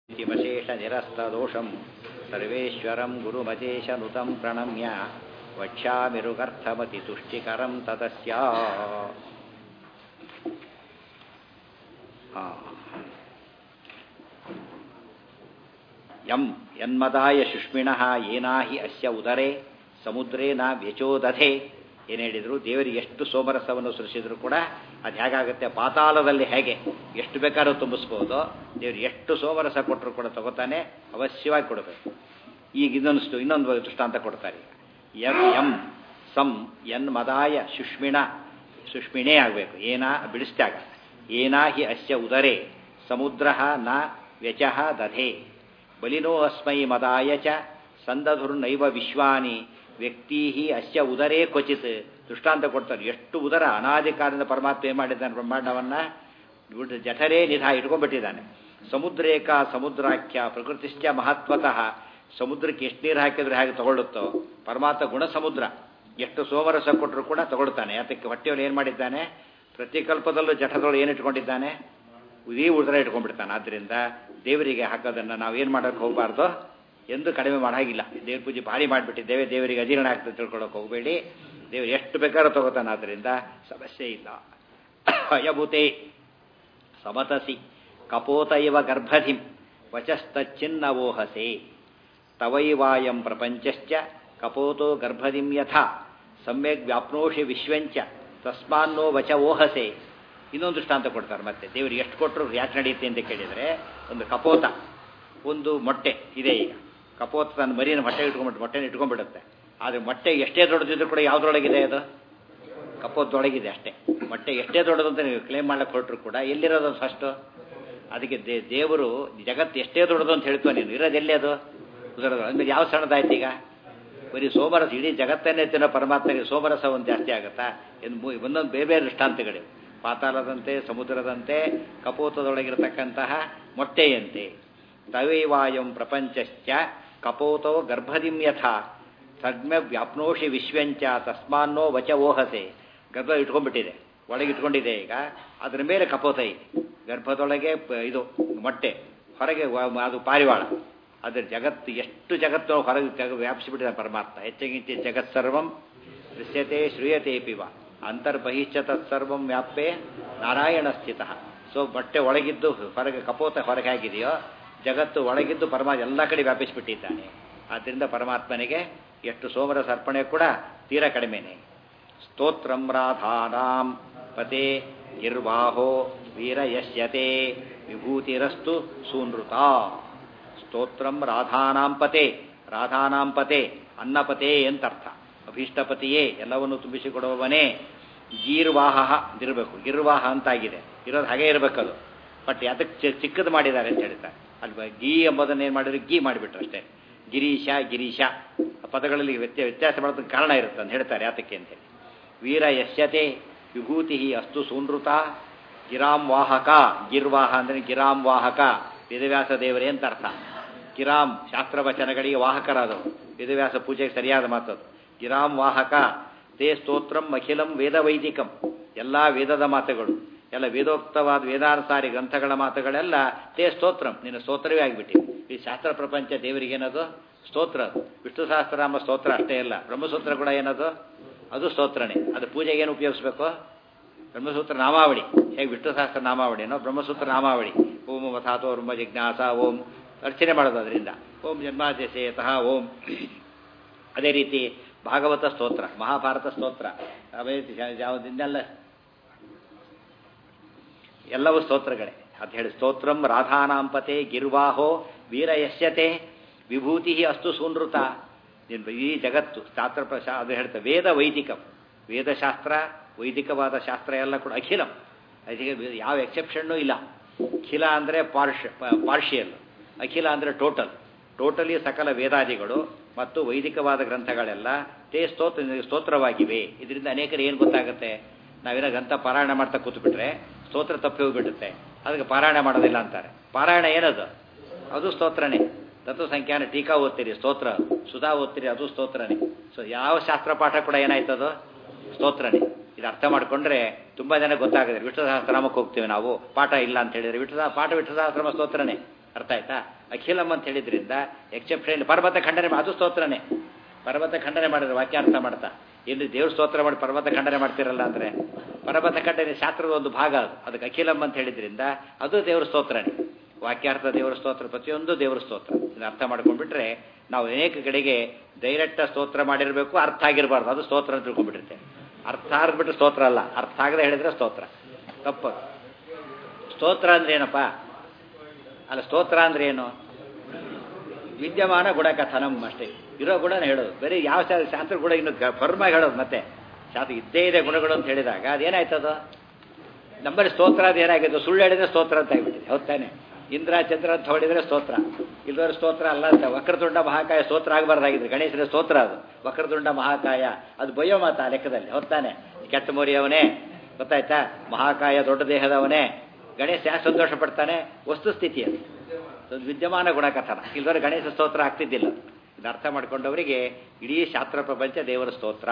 किमशेषनिरस्तदोषं सर्वेश्वरं गुरुमजेशनुतं प्रणम्य वक्ष्यामिरुगर्थमतितुष्टिकरं ततस्य ಯಂ ಯನ್ಮದಾಯ ಶುಷ್ಮಿಣಃ ಏನಾ ಹಿ ಅಸ್ಯ ಉದರೇ ಸಮುದ್ರೇ ನ ವ್ಯಚೋದಧೆ ಏನು ಹೇಳಿದರು ದೇವರಿಗೆ ಎಷ್ಟು ಸೋಮರಸವನ್ನು ಸೃಷ್ಟಿದ್ರು ಕೂಡ ಅದು ಹೇಗಾಗುತ್ತೆ ಪಾತಾಳದಲ್ಲಿ ಹೇಗೆ ಎಷ್ಟು ಬೇಕಾದ್ರೂ ತುಂಬಿಸ್ಬೋದು ದೇವರು ಎಷ್ಟು ಸೋಮರಸ ಕೊಟ್ಟರು ಕೂಡ ತಗೋತಾನೆ ಅವಶ್ಯವಾಗಿ ಕೊಡಬೇಕು ಈಗ ಇನ್ನೊಂದು ಇನ್ನೊಂದು ದೃಷ್ಟಾಂತ ಕೊಡ್ತಾರೆ ಯಂ ಯಂ ಸಂ ಯನ್ ಮದಾಯ ಶುಷ್ಮಿಣ ಶುಷ್ಮಿಣೇ ಆಗಬೇಕು ಏನಾ ಬಿಡಿಸ್ದಾಗ ಏನಾ ಹಿ ಅಸ್ಯ ಉದರೇ ಸಮುದ್ರ ನ ವ್ಯಚಃ ದಧೆ ಬಲಿನೋ ಅಸ್ಮೈ ಮದಾಯ ಚ ಸಂದಧುರ್ನೈವ ವಿಶ್ವಾನಿ ವ್ಯಕ್ತಿ ಅಸ್ಯ ಉದರೇ ಕ್ವಚಿತ್ ದೃಷ್ಟಾಂತ ಕೊಡ್ತಾರೆ ಎಷ್ಟು ಉದರ ಅನಾದಿ ಕಾಲದಿಂದ ಪರಮಾತ್ಮ ಏನು ಮಾಡಿದ್ದಾನೆ ಬ್ರಹ್ಮಾಂಡವನ್ನ ಜಠರೇ ನಿಧಾ ಇಟ್ಕೊಂಡ್ಬಿಟ್ಟಿದ್ದಾನೆ ಸಮುದ್ರೇಕ ಸಮುದ್ರಾಖ್ಯ ಪ್ರಕೃತಿಶ್ಚ ಮಹತ್ವತಃ ಸಮುದ್ರಕ್ಕೆ ಎಷ್ಟು ನೀರು ಹಾಕಿದ್ರೆ ಹೇಗೆ ತಗೊಳ್ಳುತ್ತೋ ಪರಮಾತ್ಮ ಗುಣ ಸಮುದ್ರ ಎಷ್ಟು ಸೋಮರಸ ಕೊಟ್ಟರು ಕೂಡ ತಗೊಳ್ತಾನೆ ಅದಕ್ಕೆ ಹೊಟ್ಟೆಯಲ್ಲಿ ಏನು ಮಾಡಿದ್ದಾನೆ ಪ್ರತಿ ಕಲ್ಪದಲ್ಲೂ ಜಠರದೊಳಗೆ ಏನು ಇಟ್ಕೊಂಡಿದ್ದಾನೆ ಇಡೀ ಉದರ ಇಟ್ಕೊಂಡ್ಬಿಡ್ತಾನೆ ಆದ್ದರಿಂದ ದೇವರಿಗೆ ಹಾಕೋದನ್ನು ನಾವು ಏನು ಮಾಡೋಕ್ಕೆ ಹೋಗಬಾರ್ದು ಎಂದು ಕಡಿಮೆ ಮಾಡಾಗಿಲ್ಲ ದೇವ್ರ ಪೂಜೆ ಭಾರಿ ಮಾಡಿಬಿಟ್ಟಿದ್ದೇವೆ ದೇವರಿಗೆ ಅಜೀರ್ಣ ಆಗ್ತದೆ ತಿಳ್ಕೊಳ್ಳೋಕೆ ಹೋಗಬೇಡಿ ದೇವರು ಎಷ್ಟು ಬೇಕಾದ್ರೂ ತಗೋತಾನೆ ಆದ್ದರಿಂದ ಸಮಸ್ಯೆ ಇಲ್ಲ ಅಯಭೂತೆ ಸಮತಸಿ ಕಪೋತ ಇವ ಗರ್ಭಧಿಂ ವಚಸ್ತಚ್ಚಿನ್ನವೋಹಸೆ ತವೈವಾಯಂ ಪ್ರಪಂಚಶ್ಚ ಕಪೋತೋ ಗರ್ಭದಿಂ ಯಥಾ ಸಮ್ಯಕ್ ವ್ಯಾಪ್ನೋಷಿ ವಿಶ್ವಂಚ ತಸ್ಮಾನ್ನೋ ವಚ ಓಹಸೆ ಇನ್ನೊಂದು ದೃಷ್ಟಾಂತ ಕೊಡ್ತಾರೆ ಮತ್ತೆ ದೇವರಿಗೆ ಎಷ್ಟು ಕೊಟ್ಟರು ಯಾಕೆ ನಡೆಯುತ್ತೆ ಅಂತ ಕೇಳಿದರೆ ಒಂದು ಕಪೋತ ಒಂದು ಮೊಟ್ಟೆ ಇದೆ ಈಗ ಕಪೋತ ತನ್ನ ಮರಿಯನ್ನು ಮೊಟ್ಟೆ ಇಟ್ಕೊಂಡ್ಬಿಟ್ಟು ಮೊಟ್ಟೆನ ಇಟ್ಕೊಂಡ್ಬಿಡುತ್ತೆ ಆದರೆ ಮೊಟ್ಟೆ ಎಷ್ಟೇ ದೊಡ್ಡದಿದ್ರು ಕೂಡ ಯಾವುದ್ರೊಳಗಿದೆ ಅದು ಕಪೋತದೊಳಗಿದೆ ಅಷ್ಟೇ ಮೊಟ್ಟೆ ಎಷ್ಟೇ ದೊಡ್ಡದು ಅಂತ ನೀವು ಕ್ಲೇಮ್ ಮಾಡ್ಲಿಕ್ಕೆ ಹೊರಟ್ರು ಕೂಡ ಎಲ್ಲಿರೋದು ಫಸ್ಟು ಅದಕ್ಕೆ ದೇ ದೇವರು ಜಗತ್ತು ಎಷ್ಟೇ ದೊಡ್ಡದು ಅಂತ ಹೇಳ್ತೋ ನೀನು ಇರೋದು ಎಲ್ಲಿ ಅದು ಉದರದು ಅಂದ್ರೆ ಯಾವ ಸಣ್ಣದಾಯ್ತು ಈಗ ಬರೀ ಸೋಮರಸ ಇಡೀ ಜಗತ್ತನ್ನೇ ತಿನ್ನೋ ಪರಮಾತ್ಮನಿಗೆ ಸೋಮರಸ ಒಂದು ಜಾಸ್ತಿ ಆಗುತ್ತಾ ಎಂದು ಒಂದೊಂದು ಬೇರೆ ಬೇರೆ ದೃಷ್ಟಾಂತಗಳಿವೆ ಪಾತಾಳದಂತೆ ಸಮುದ್ರದಂತೆ ಕಪೋತದೊಳಗಿರತಕ್ಕಂತಹ ಮೊಟ್ಟೆಯಂತೆ ತವೈವಾಯಂ ಪ್ರಪಂಚಶ್ಚ ಕಪೋತೋ ಗರ್ಭದಿಂ ಯಥ ಸಗ್ಮ್ಯ ವ್ಯಾಪ್ನೋಷಿ ವಿಶ್ವಂಚ ತಸ್ಮಾನ್ನೋ ವಚ ಓಹಸೆ ಗರ್ಭ ಇಟ್ಕೊಂಡ್ಬಿಟ್ಟಿದೆ ಒಳಗೆ ಇಟ್ಕೊಂಡಿದೆ ಈಗ ಅದರ ಮೇಲೆ ಕಪೋತ ಇದೆ ಗರ್ಭದೊಳಗೆ ಇದು ಮೊಟ್ಟೆ ಹೊರಗೆ ಅದು ಪಾರಿವಾಳ ಅದರ ಜಗತ್ತು ಎಷ್ಟು ಜಗತ್ತು ಹೊರಗೆ ಜಗ ವ್ಯಾಪಿಸಿಬಿಟ್ಟಿದೆ ಪರಮಾತ್ಮ ಹೆಚ್ಚಿಗಿಂಚೆ ಜಗತ್ ಸರ್ವಂ ದೃಶ್ಯತೆ ಶ್ರೂಯತೆ ಪಿವ ಅಂತರ್ಬಹಿಶ್ಚ ತತ್ಸರ್ವಂ ವ್ಯಾಪ್ಯೆ ನಾರಾಯಣ ಸ್ಥಿತ ಸೊ ಬಟ್ಟೆ ಒಳಗಿದ್ದು ಹೊರಗೆ ಕಪೋತ ಹೊರಗೆ ಆಗಿದೆಯೋ ಜಗತ್ತು ಒಳಗಿದ್ದು ಪರಮಾತ್ಮ ಎಲ್ಲ ಕಡೆ ವ್ಯಾಪಿಸಿಬಿಟ್ಟಿದ್ದಾನೆ ಆದ್ದರಿಂದ ಪರಮಾತ್ಮನಿಗೆ ಎಷ್ಟು ಸೋಮರ ಸರ್ಪಣೆ ಕೂಡ ತೀರಾ ಕಡಿಮೆನೆ ಸ್ತೋತ್ರಂ ರಾಧಾನಾಂ ಪತೆ ನಿರ್ವಾಹೋ ವೀರಯಶ್ಯತೆ ವಿಭೂತಿರಸ್ತು ಸೂನೃತ ಸ್ತೋತ್ರಂ ರಾಧಾನಾಂ ಪತೆ ರಾಧಾನಾಂ ಪತೆ ಅನ್ನಪತೆ ಅಂತರ್ಥ ಅಭೀಷ್ಟಪತಿಯೇ ಎಲ್ಲವನ್ನು ತುಂಬಿಸಿಕೊಡುವವನೇ ಗೀರ್ವಾಹ ಅಂತಿರಬೇಕು ಗಿರ್ವಾಹ ಅಂತಾಗಿದೆ ಇರೋದು ಹಾಗೆ ಇರಬೇಕದು ಬಟ್ ಅದಕ್ಕೆ ಚಿಕ್ಕದು ಮಾಡಿದ್ದಾರೆ ಅಂತ ಹೇಳ್ತಾರೆ ಅಲ್ಲಿ ಗೀ ಎಂಬುದನ್ನು ಏನು ಮಾಡಿದ್ರು ಗೀ ಮಾಡಿಬಿಟ್ರು ಅಷ್ಟೇ ಗಿರೀಶ ಗಿರೀಶ ಪದಗಳಲ್ಲಿ ವ್ಯತ್ಯ ವ್ಯತ್ಯಾಸ ಮಾಡೋದಕ್ಕೆ ಕಾರಣ ಇರುತ್ತೆ ಅಂತ ಹೇಳ್ತಾರೆ ಯಾತಕ್ಕೆ ಅಂತೇಳಿ ವೀರ ಯಶ್ಯತೆ ವಿಭೂತಿ ಅಸ್ತು ಸೂನೃತ ಗಿರಾಂ ವಾಹಕ ಗಿರ್ವಾಹ ಅಂದರೆ ಗಿರಾಂ ವಾಹಕ ವೇದವ್ಯಾಸ ದೇವರೇ ಅಂತ ಅರ್ಥ ಗಿರಾಂ ಶಾಸ್ತ್ರವಚನಗಳಿಗೆ ವಾಹಕರಾದವು ವೇದವ್ಯಾಸ ಪೂಜೆಗೆ ಸರಿಯಾದ ಮಾತದು ಗಿರಾಂ ವಾಹಕ ತೇ ಸ್ತೋತ್ರಂ ಅಖಿಲಂ ವೇದ ವೈದಿಕಂ ಎಲ್ಲ ವೇದದ ಮಾತುಗಳು ಎಲ್ಲ ವೇದೋಕ್ತವಾದ ವೇದಾನುಸಾರಿ ಗ್ರಂಥಗಳ ಮಾತುಗಳೆಲ್ಲ ತೇ ಸ್ತೋತ್ರಂ ನಿನ್ನ ಸ್ತೋತ್ರವೇ ಆಗಿಬಿಟ್ಟಿದೆ ಈ ಶಾಸ್ತ್ರ ಪ್ರಪಂಚ ದೇವರಿಗೇನದು ಸ್ತೋತ್ರ ಅದು ವಿಷ್ಣು ಸಹಸ್ರನಾಮ ಸ್ತೋತ್ರ ಅಷ್ಟೇ ಇಲ್ಲ ಬ್ರಹ್ಮಸೂತ್ರ ಕೂಡ ಏನದು ಅದು ಸ್ತೋತ್ರನೇ ಅದು ಪೂಜೆಗೆ ಏನು ಉಪಯೋಗಿಸ್ಬೇಕು ಬ್ರಹ್ಮಸೂತ್ರ ನಾಮಾವಳಿ ಹೇಗೆ ವಿಷ್ಣು ಸಹಸ್ರ ನಾಮಾವಳಿನೋ ಬ್ರಹ್ಮಸೂತ್ರ ನಾಮಾವಳಿ ಓಂ ಮಥಾತೋ ಬ್ರಹ್ಮ ಜಿಜ್ಞಾಸ ಓಂ ಅರ್ಚನೆ ಮಾಡೋದು ಅದರಿಂದ ಓಂ ಜನ್ಮಾದ್ಯಸೇತಃ ಓಂ ಅದೇ ರೀತಿ ಭಾಗವತ ಸ್ತೋತ್ರ ಮಹಾಭಾರತ ಸ್ತೋತ್ರ ಯಾವುದಿಂದೆಲ್ಲ ಎಲ್ಲವೂ ಸ್ತೋತ್ರಗಳೇ ಅಂತ ಹೇಳಿ ಸ್ತೋತ್ರಂ ರಾಧಾನಾಂಪತೆ ಗಿರ್ವಾಹೋ ವೀರಯಶ್ಯತೆ ವಿಭೂತಿ ಅಸ್ತು ಸೂನೃತ ಈ ಜಗತ್ತು ಶಾಸ್ತ್ರ ಪ್ರಶಾ ಅದು ಹೇಳ್ತಾರೆ ವೇದ ವೈದಿಕಂ ವೇದಶಾಸ್ತ್ರ ವೈದಿಕವಾದ ಶಾಸ್ತ್ರ ಎಲ್ಲ ಕೂಡ ಅಖಿಲಂ ಅದಕ್ಕೆ ಯಾವ ಎಕ್ಸೆಪ್ಷನ್ನೂ ಇಲ್ಲ ಖಿಲ ಅಂದರೆ ಪಾರ್ಷ ಪಾರ್ಷಿಯಲ್ ಅಖಿಲ ಅಂದರೆ ಟೋಟಲ್ ಟೋಟಲಿ ಸಕಲ ವೇದಾದಿಗಳು ಮತ್ತು ವೈದಿಕವಾದ ಗ್ರಂಥಗಳೆಲ್ಲ ತೇ ಸ್ತೋತ್ರ ಸ್ತೋತ್ರವಾಗಿವೆ ಇದರಿಂದ ಅನೇಕರು ಏನು ಗೊತ್ತಾಗುತ್ತೆ ನಾವೇನೋ ಗ್ರಂಥ ಪಾರಾಯಣ ಮಾಡ್ತಾ ಕೂತ್ಬಿಟ್ರೆ ಸ್ತೋತ್ರ ತಪ್ಪಿ ಹೋಗ್ಬಿಡುತ್ತೆ ಅದಕ್ಕೆ ಪಾರಾಯಣ ಮಾಡೋದಿಲ್ಲ ಅಂತಾರೆ ಪಾರಾಯಣ ಏನದು ಅದು ಸ್ತೋತ್ರನೇ ತತ್ವ ಸಂಖ್ಯಾನ ಟೀಕಾ ಓದ್ತೀರಿ ಸ್ತೋತ್ರ ಸುಧಾ ಓದ್ತೀರಿ ಅದು ಸ್ತೋತ್ರನೇ ಸೊ ಯಾವ ಶಾಸ್ತ್ರ ಪಾಠ ಕೂಡ ಏನಾಯ್ತದು ಸ್ತೋತ್ರನೇ ಇದು ಅರ್ಥ ಮಾಡ್ಕೊಂಡ್ರೆ ತುಂಬಾ ಜನ ಗೊತ್ತಾಗುತ್ತೆ ವಿಷ್ಣು ಸಹಸ್ರನಾಮಕ್ಕೆ ಹೋಗ್ತೀವಿ ನಾವು ಪಾಠ ಇಲ್ಲ ಅಂತ ಹೇಳಿದ್ರೆ ವಿಷ್ಣು ಪಾಠ ವಿಷ್ಣು ಸಹಸ್ರನಾಮ ಸ್ತೋತ್ರನೇ ಅರ್ಥ ಆಯ್ತಾ ಅಖಿಲಂ ಅಂತ ಹೇಳಿದ್ರಿಂದ ಎಕ್ಸೆಪ್ಷನ್ ಪರ್ವತ ಖಂಡನೆ ಮಾ- ಅದು ಸ್ತೋತ್ರನೇ ಪರ್ವತ ಖಂಡನೆ ಮಾಡಿದ್ರೆ ವಾಕ್ಯಾರ್ಥ ಮಾಡ್ತಾ ಇಲ್ಲಿ ದೇವ್ರ ಸ್ತೋತ್ರ ಮಾಡಿ ಪರ್ವತ ಖಂಡನೆ ಮಾಡ್ತಿರಲ್ಲ ಅಂದರೆ ಪರ್ವತ ಖಂಡನೆ ಶಾಸ್ತ್ರದ ಒಂದು ಭಾಗ ಅದು ಅದಕ್ಕೆ ಅಖಿಲಂ ಅಂತ ಹೇಳಿದ್ರಿಂದ ಅದು ದೇವ್ರ ಸ್ತೋತ್ರನೇ ವಾಕ್ಯಾರ್ಥ ದೇವರ ಸ್ತೋತ್ರ ಪ್ರತಿಯೊಂದು ದೇವರ ಸ್ತೋತ್ರ ಇದನ್ನ ಅರ್ಥ ಮಾಡ್ಕೊಂಡ್ಬಿಟ್ರೆ ನಾವು ಅನೇಕ ಕಡೆಗೆ ಡೈರೆಕ್ಟ್ ಸ್ತೋತ್ರ ಮಾಡಿರಬೇಕು ಅರ್ಥ ಆಗಿರಬಾರ್ದು ಅದು ಸ್ತೋತ್ರ ಅಂತ ತಿಳ್ಕೊಂಡ್ಬಿಟ್ಟಿರ್ತೇವೆ ಅರ್ಥ ಆಗ್ಬಿಟ್ರೆ ಸ್ತೋತ್ರ ಅಲ್ಲ ಅರ್ಥ ಆಗದೆ ಹೇಳಿದ್ರೆ ಸ್ತೋತ್ರ ತಪ್ಪು ಸ್ತೋತ್ರ ಅಂದ್ರೆ ಏನಪ್ಪ ಅಲ್ಲ ಸ್ತೋತ್ರ ಅಂದ್ರೆ ಏನು ವಿದ್ಯಮಾನ ಗುಣಕಥನಂ ಅಷ್ಟೇ ಇರೋ ಗುಣನ ಹೇಳೋದು ಬೇರೆ ಯಾವ ಶಾ- ಶಾಸ್ತ್ರ ಗುಣ ಇನ್ನು ಫರ್ಮಾಗಿ ಹೇಳೋದು ಮತ್ತೆ ಶಾಸ್ತ್ರ ಇದ್ದೇ ಇದೆ ಗುಣಗಳು ಅಂತ ಹೇಳಿದಾಗ ಅದೇನಾಯ್ತದು ನಮ್ಮಲ್ಲಿ ಸ್ತೋತ್ರ ಅದು ಏನಾಗಿದೆ ಸುಳ್ಳು ಹೇಳಿದ್ರೆ ಸ್ತೋತ್ರ ಅಂತ ಆಗ್ಬಿಟ್ಟಿದೆ ಹೌದ್ ತಾನೆ ಇಂದ್ರ ಚಂದ್ರ ಅಂತ ಹೊಡಿದ್ರೆ ಸ್ತೋತ್ರ ಇಲ್ಲದವ್ರ ಸ್ತೋತ್ರ ಅಲ್ಲ ಅಂತ ವಕ್ರತುಂಡ ಮಹಾಕಾಯ ಸ್ತೋತ್ರ ಆಗಬಾರ್ದಾಗಿದ್ರೆ ಗಣೇಶನ ಸ್ತೋತ್ರ ಅದು ವಕ್ರತುಂಡ ಮಹಾಕಾಯ ಅದು ಬಯ್ಯೋ ಮಾತ ಆ ಲೆಕ್ಕದಲ್ಲಿ ಹೊತ್ತಾನೆ ಕೆಟ್ಟ ಮೋರಿಯವನೇ ಗೊತ್ತಾಯ್ತಾ ಮಹಾಕಾಯ ದೊಡ್ಡ ದೇಹದವನೇ ಗಣೇಶ ಯಾಕೆ ಸಂತೋಷ ಪಡ್ತಾನೆ ವಸ್ತುಸ್ಥಿತಿ ಅದು ಅದು ವಿದ್ಯಮಾನ ಗುಣಕಥನ ಇಲ್ಲದವ್ರ ಗಣೇಶ ಸ್ತೋತ್ರ ಆಗ್ತಿದ್ದಿಲ್ಲ ಇದು ಅರ್ಥ ಮಾಡ್ಕೊಂಡವರಿಗೆ ಇಡೀ ಶಾಸ್ತ್ರ ಪ್ರಪಂಚ ದೇವರ ಸ್ತೋತ್ರ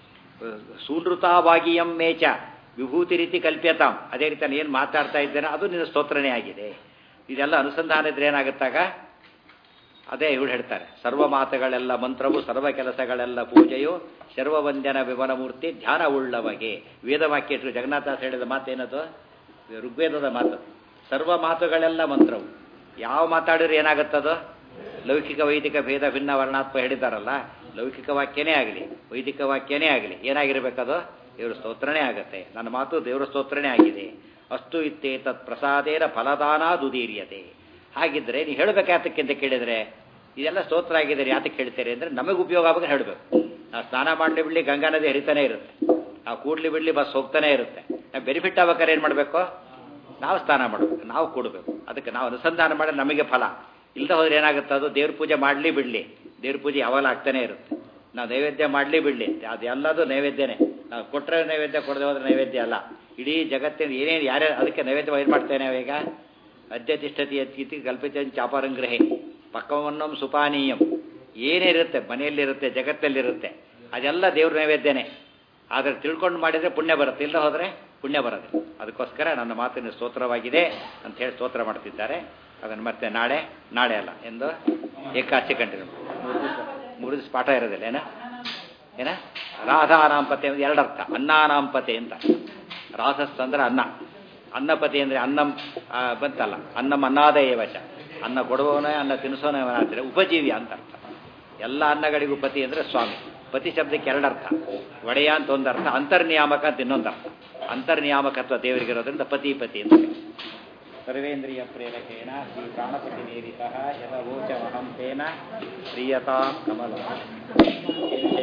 ಸೂನೃತಾವಾಗಿಯಂ ಮೇಚ ವಿಭೂತಿ ರೀತಿ ಕಲ್ಪ್ಯತಾಂ ಅದೇ ರೀತಿ ನಾನು ಏನು ಮಾತಾಡ್ತಾ ಇದ್ದೇನೆ ಅದು ನಿನ್ನ ಸ್ತೋತ್ರನೇ ಆಗಿದೆ ಇದೆಲ್ಲ ಅನುಸಂಧಾನ ಇದ್ರೆ ಏನಾಗುತ್ತಾಗ ಅದೇ ಇವಳು ಹೇಳ್ತಾರೆ ಸರ್ವ ಮಾತುಗಳೆಲ್ಲ ಮಂತ್ರವು ಸರ್ವ ಕೆಲಸಗಳೆಲ್ಲ ಪೂಜೆಯು ಸರ್ವವಂದ್ಯನ ವಿವನ ಮೂರ್ತಿ ಧ್ಯಾನ ಉಳ್ಳವಗೆ ವೇದವಾಕ್ಯ ಇಟ್ಟು ಜಗನ್ನಾಥಾಸ್ ಹೇಳಿದ ಮಾತೇನದು ಋಗ್ವೇದದ ಮಾತು ಸರ್ವ ಮಾತುಗಳೆಲ್ಲ ಮಂತ್ರವು ಯಾವ ಮಾತಾಡಿದ್ರೆ ಏನಾಗುತ್ತದು ಲೌಕಿಕ ವೈದಿಕ ಭೇದ ಭಿನ್ನ ವರ್ಣಾತ್ಮ ಹೇಳಿದಾರಲ್ಲ ಲೌಕಿಕ ವಾಕ್ಯನೇ ಆಗಲಿ ವೈದಿಕ ವಾಕ್ಯನೇ ಆಗಲಿ ಏನಾಗಿರ್ಬೇಕದು ದೇವರ ಸ್ತೋತ್ರನೇ ಆಗುತ್ತೆ ನನ್ನ ಮಾತು ದೇವರ ಸ್ತೋತ್ರನೇ ಆಗಿದೆ ಅಸ್ತು ಇತ್ತೇ ತತ್ ಪ್ರಸಾದೇನ ಫಲದಾನಾದುದೀರ್ಯತೆ ಹಾಗಿದ್ರೆ ನೀವು ಹೇಳಬೇಕಾತಕ್ಕೆ ಅಂತ ಕೇಳಿದರೆ ಇದೆಲ್ಲ ಸ್ತೋತ್ರ ಆಗಿದ್ದಾರೆ ಯಾತಕ್ಕೆ ಹೇಳ್ತಾರೆ ಅಂದರೆ ನಮಗೆ ಉಪಯೋಗ ಆವಾಗ ಹೇಳಬೇಕು ನಾವು ಸ್ನಾನ ಮಾಡಲಿ ಬಿಡಲಿ ಗಂಗಾ ನದಿ ಹರಿತಾನೆ ಇರುತ್ತೆ ನಾವು ಕೂಡ್ಲಿ ಬಿಡಲಿ ಬಸ್ ಹೋಗ್ತಾನೆ ಇರುತ್ತೆ ನಾವು ಬೆನಿಫಿಟ್ ಆಗ್ಬೇಕಾದ್ರೆ ಏನು ಮಾಡಬೇಕು ನಾವು ಸ್ನಾನ ಮಾಡಬೇಕು ನಾವು ಕೂಡಬೇಕು ಅದಕ್ಕೆ ನಾವು ಅನುಸಂಧಾನ ಮಾಡಿ ನಮಗೆ ಫಲ ಇಲ್ಲದೆ ಹೋದ್ರೆ ಏನಾಗುತ್ತೆ ಅದು ದೇವ್ರ ಪೂಜೆ ಮಾಡಲಿ ಬಿಡಲಿ ದೇವ್ರ ಪೂಜೆ ಯಾವಾಗ ಆಗ್ತಾನೆ ಇರುತ್ತೆ ನಾವು ನೈವೇದ್ಯ ಮಾಡಲಿ ಬಿಡಲಿ ಅದು ಎಲ್ಲದು ನೈವೇದ್ಯನೇ ನಾವು ಕೊಟ್ಟರೆ ನೈವೇದ್ಯ ಕೊಡದೆ ಹೋದ್ರೆ ನೈವೇದ್ಯ ಅಲ್ಲ ಇಡೀ ಜಗತ್ತಿನ ಏನೇನು ಯಾರ್ಯಾರು ಅದಕ್ಕೆ ನೈವೇದ್ಯ ಏನು ಮಾಡ್ತೇನೆ ನಾವೀಗ ಅದ್ಯತಿಷ್ಠತಿ ಅತ್ಯಿತಿ ಕಲ್ಪಿತ ಚಾಪರಂಗ್ರಹೆ ಪಕ್ಕವನ್ನಂ ಸುಪಾನೀಯಂ ಏನಿರುತ್ತೆ ಮನೆಯಲ್ಲಿರುತ್ತೆ ಜಗತ್ತಲ್ಲಿರುತ್ತೆ ಅದೆಲ್ಲ ದೇವ್ರ ನೈವೇದ್ಯನೇ ಆದರೆ ತಿಳ್ಕೊಂಡು ಮಾಡಿದರೆ ಪುಣ್ಯ ಬರುತ್ತೆ ಇಲ್ಲ ಹೋದರೆ ಪುಣ್ಯ ಬರೋದು ಅದಕ್ಕೋಸ್ಕರ ನನ್ನ ಮಾತಿನ ಸ್ತೋತ್ರವಾಗಿದೆ ಅಂತ ಹೇಳಿ ಸ್ತೋತ್ರ ಮಾಡ್ತಿದ್ದಾರೆ ಅದನ್ನು ಮತ್ತೆ ನಾಳೆ ನಾಳೆ ಅಲ್ಲ ಎಂದು ಏಕಾಚೆ ಕಂಟಿನ್ಯೂ ಮೂರು ದಿವಸ ಮೂರು ದಿವಸ ಪಾಠ ಇರೋದಿಲ್ಲ ಏನ ಏನ ರಾಧಾನಾಂಪತೆ ಅಂದ್ರೆ ಎರಡರ್ಥ ಅನ್ನಾನಾಂಪತೆ ಅಂತ ರಾಧಸ್ ಅಂದ್ರೆ ಅನ್ನ ಅನ್ನಪತಿ ಅಂದರೆ ಅನ್ನಂ ಆ, ಬಂತಲ್ಲ ಅನ್ನಂ ಅನ್ನಾದಯ ವಚ ಅನ್ನ ಕೊಡುವವನೇ ಅನ್ನ ತಿನ್ನಿಸೋನವನಾದ್ರೆ ಉಪಜೀವಿ ಅಂತ ಅರ್ಥ ಎಲ್ಲ ಅನ್ನಗಳಿಗೂ ಪತಿ ಅಂದರೆ ಸ್ವಾಮಿ ಪತಿ ಶಬ್ದಕ್ಕೆ ಎರಡರ್ಥ ಒಡೆಯ ಅಂತ ಒಂದರ್ಥ ಅಂತರ್ನಿಯಾಮಕ ಅಂತ ಇನ್ನೊಂದರ್ಥ ಅಂತರ್ನಿಯಾಮಕತ್ವ ದೇವರಿಗಿರೋದ್ರಿಂದ ಪತಿ ಪತಿ ಅಂತ ಸರ್ವೇಂದ್ರಿಯ ಪ್ರೇರಕೇಣ ಶ್ರೀ ಪ್ರಾಣಪತಿ ನೇರಿತ ಯದವೋಚಮಹಂ ತೇನ ಪ್ರಿಯತಾಂ ಕಮಲ